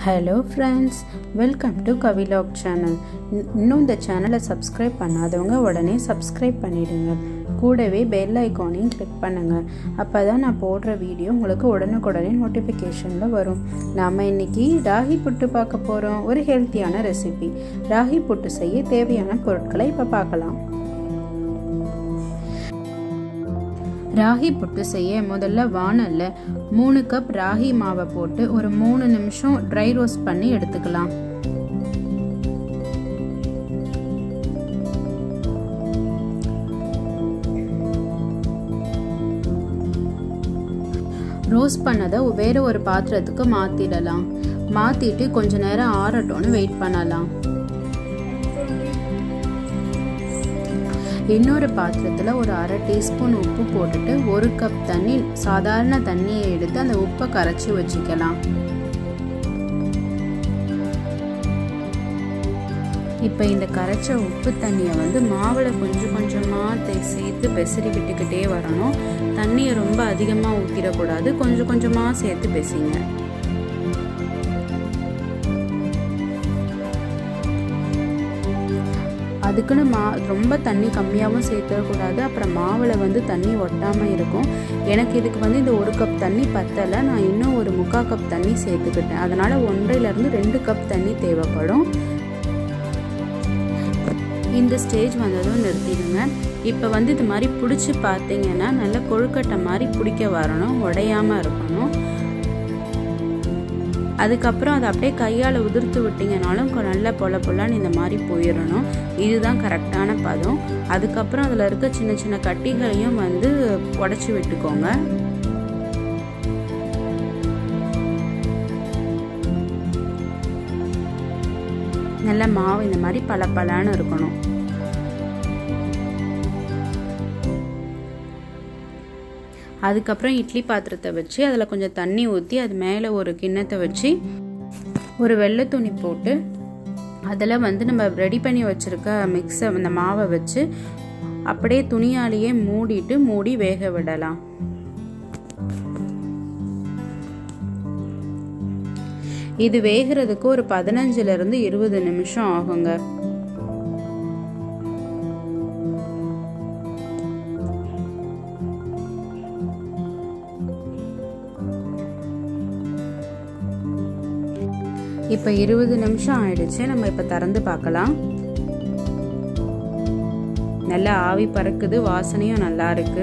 hello friends welcome to கவிலாக் channel இன்னும் இந்த சேனலை சப்ஸ்கிரைப் பண்ணாதவங்க உடனே சப்ஸ்கிரைப் பண்ணிடுங்க கூடவே பெல் ஐக்கானையும் கிளிக் பண்ணுங்கள் அப்போ தான் நான் போடுற வீடியோ உங்களுக்கு உடனுக்குடனே நோட்டிஃபிகேஷனில் வரும் நாம் இன்றைக்கி ராகி புட்டு பார்க்க போகிறோம் ஒரு ஹெல்த்தியான ரெசிபி ராகி புட்டு செய்ய தேவையான பொருட்களை இப்போ பார்க்கலாம் ராகி புட்டு செய்ய முதல்ல வானல்ல மூணு கப் ராகி மாவை போட்டு ஒரு மூணு நிமிஷம் ட்ரை ரோஸ்ட் பண்ணி எடுத்துக்கலாம் ரோஸ்ட் பண்ணதை வேற ஒரு பாத்திரத்துக்கு மாற்றிடலாம் மாற்றிட்டு கொஞ்ச நேரம் ஆறட்டும்னு வெயிட் பண்ணலாம் இன்னொரு பாத்திரத்தில் ஒரு அரை டீஸ்பூன் உப்பு போட்டுட்டு ஒரு கப் தண்ணி சாதாரண தண்ணியை எடுத்து அந்த உப்பை கரைச்சி வச்சுக்கலாம் இப்போ இந்த கரைச்ச உப்பு தண்ணியை வந்து மாவில் கொஞ்சம் கொஞ்சமாக சேர்த்து பெசரி விட்டுக்கிட்டே வரணும் தண்ணியை ரொம்ப அதிகமாக ஊற்றிடக்கூடாது கொஞ்சம் கொஞ்சமாக சேர்த்து பெசிங்க அதுக்குன்னு மா ரொம்ப தண்ணி கம்மியாகவும் சேர்த்துடக்கூடாது அப்புறம் மாவில் வந்து தண்ணி ஒட்டாமல் இருக்கும் எனக்கு இதுக்கு வந்து இந்த ஒரு கப் தண்ணி பத்தலை நான் இன்னும் ஒரு முக்கால் கப் தண்ணி சேர்த்துக்கிட்டேன் அதனால் ஒன்றையிலேருந்து ரெண்டு கப் தண்ணி தேவைப்படும் இந்த ஸ்டேஜ் வந்ததும் நிறுத்திடுங்க இப்போ வந்து இது மாதிரி பிடிச்சி பார்த்தீங்கன்னா நல்ல கொழுக்கட்டை மாதிரி பிடிக்க வரணும் உடையாமல் இருக்கணும் அதுக்கப்புறம் அதை அப்படியே கையால் உதிர்த்து விட்டிங்கனாலும் நல்ல பொல பொலன்னு இந்த மாதிரி போயிடணும் இதுதான் கரெக்டான பதம் அதுக்கப்புறம் அதில் இருக்க சின்ன சின்ன கட்டிகளையும் வந்து உடச்சி விட்டுக்கோங்க நல்ல மாவு இந்த மாதிரி பல பலான்னு இருக்கணும் அதுக்கப்புறம் இட்லி பாத்திரத்தை வச்சு அதில் கொஞ்சம் தண்ணி ஊற்றி அது மேலே ஒரு கிண்ணத்தை வச்சு ஒரு வெள்ளை துணி போட்டு அதில் வந்து நம்ம ரெடி பண்ணி வச்சுருக்க மிக்ஸை அந்த மாவை வச்சு அப்படியே துணியாலேயே மூடிட்டு மூடி வேக விடலாம் இது வேகிறதுக்கு ஒரு பதினஞ்சுலேருந்து இருபது நிமிஷம் ஆகுங்க இப்போ இருபது நிமிஷம் ஆயிடுச்சு நம்ம இப்போ திறந்து பார்க்கலாம் நல்லா ஆவி பறக்குது வாசனையும் நல்லா இருக்கு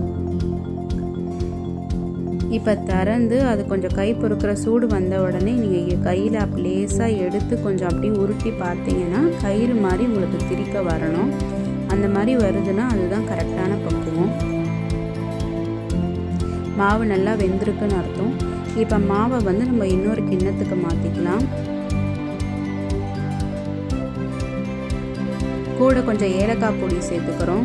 இப்போ திறந்து அது கொஞ்சம் கை பொறுக்கிற சூடு வந்த உடனே நீங்கள் கையில் லேசாக எடுத்து கொஞ்சம் அப்படியே உருட்டி பார்த்தீங்கன்னா கயிறு மாதிரி உங்களுக்கு திரிக்க வரணும் அந்த மாதிரி வருதுன்னா அதுதான் கரெக்டான பக்குவம் மாவு நல்லா வெந்திருக்குன்னு அர்த்தம் இப்போ மாவை வந்து நம்ம இன்னொரு கிண்ணத்துக்கு மாற்றிக்கலாம் கூட கொஞ்சம் ஏலக்காய் பொடி சேர்த்துக்கிறோம்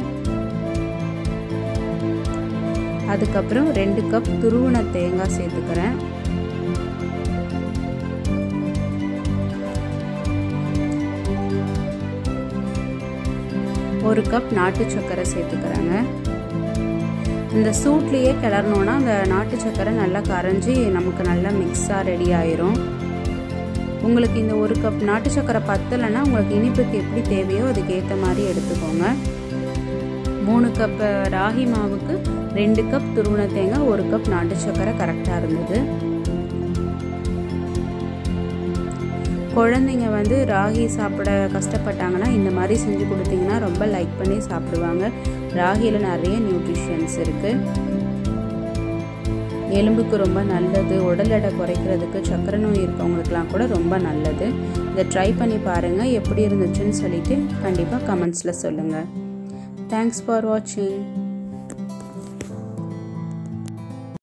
அதுக்கப்புறம் ரெண்டு கப் துருவன தேங்காய் சேர்த்துக்கிறேன் ஒரு கப் நாட்டு சர்க்கரை சேர்த்துக்கிறேங்க இந்த சூட்லேயே கிளறணுன்னா அந்த நாட்டு சர்க்கரை நல்லா கரைஞ்சி நமக்கு நல்லா மிக்ஸாக ரெடி ஆயிரும் உங்களுக்கு இந்த ஒரு கப் நாட்டு சர்க்கரை பத்தலைன்னா உங்களுக்கு இனிப்புக்கு எப்படி தேவையோ அதுக்கு ஏற்ற மாதிரி எடுத்துக்கோங்க மூணு கப் ராகி மாவுக்கு ரெண்டு கப் துருவன தேங்காய் ஒரு கப் நாட்டு சர்க்கரை கரெக்டாக இருந்தது குழந்தைங்க வந்து ராகி சாப்பிட கஷ்டப்பட்டாங்கன்னா இந்த மாதிரி செஞ்சு கொடுத்தீங்கன்னா ரொம்ப லைக் பண்ணி சாப்பிடுவாங்க ராகியில் நிறைய நியூட்ரிஷன்ஸ் இருக்குது எலும்புக்கு ரொம்ப நல்லது உடல் எடை குறைக்கிறதுக்கு சக்கரை நோய் இருக்கவங்களுக்குலாம் கூட ரொம்ப நல்லது இதை ட்ரை பண்ணி பாருங்கள் எப்படி இருந்துச்சுன்னு சொல்லிட்டு கண்டிப்பாக கமெண்ட்ஸில் சொல்லுங்கள் தேங்க்ஸ் ஃபார் வாட்சிங்